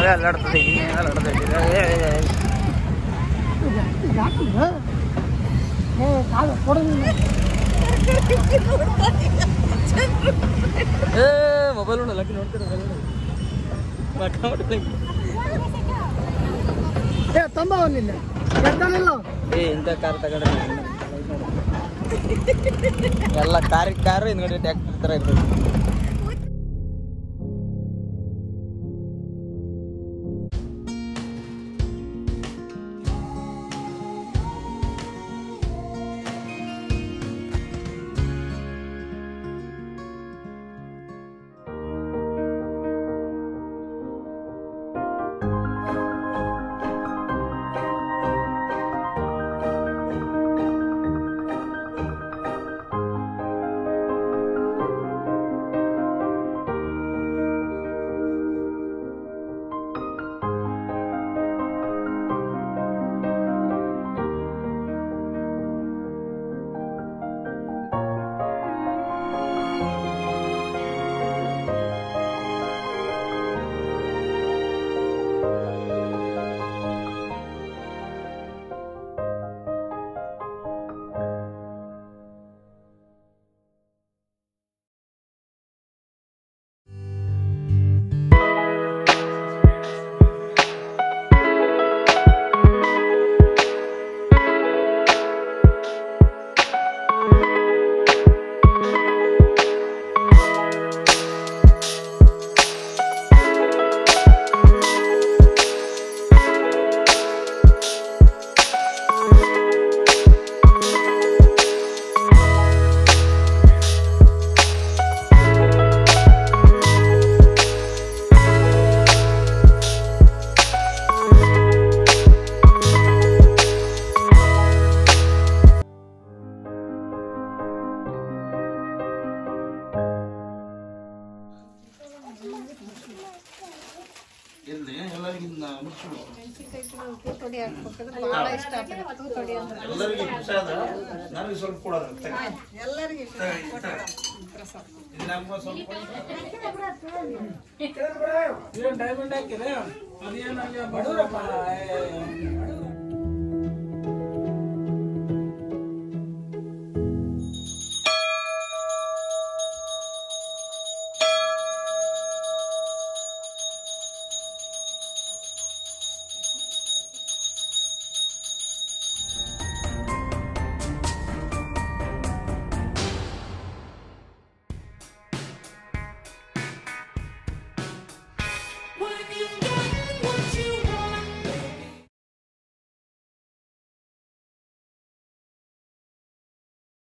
ಅಲ್ಲಾಡ್ತದೆ ಇನ್ನೇನು ಅಲ್ಲಾಡ್ತದೆ ಏ ಮೊಬೈಲ್ ಉಂಟಲ್ಲ ಲಕ್ಕಿ ನೋಡ್ತೀರ ಏ ತಂಬ ಅವನಿಲ್ಲ ಎದ್ದಾನಿಲ್ಲ ಏ ಇಂಥ ಕಾರ್ ತಗೊಂಡ್ರೆ ಎಲ್ಲ ಕಾರಿಗೆ ಕಾರು ಹಿಂದ್ಗಡೆ ಟ್ಯಾಕ್ಟರ್ ಥರ ಇರ್ತದೆ ಎಲ್ಲರಿಗೆ ಪ್ರಸಾದ ನನಗೆ ಸ್ವಲ್ಪ ಕೊಡೋದು ಇದು ನಮ್ಗೆ ಸ್ವಲ್ಪ ಕೊಡಿ. ಡೈಮಂಡ್ ಹಾಕಿದ್ರೆ ಅದೇನು ಅಲ್ಲಿ ಬಡವರಪ್ಪ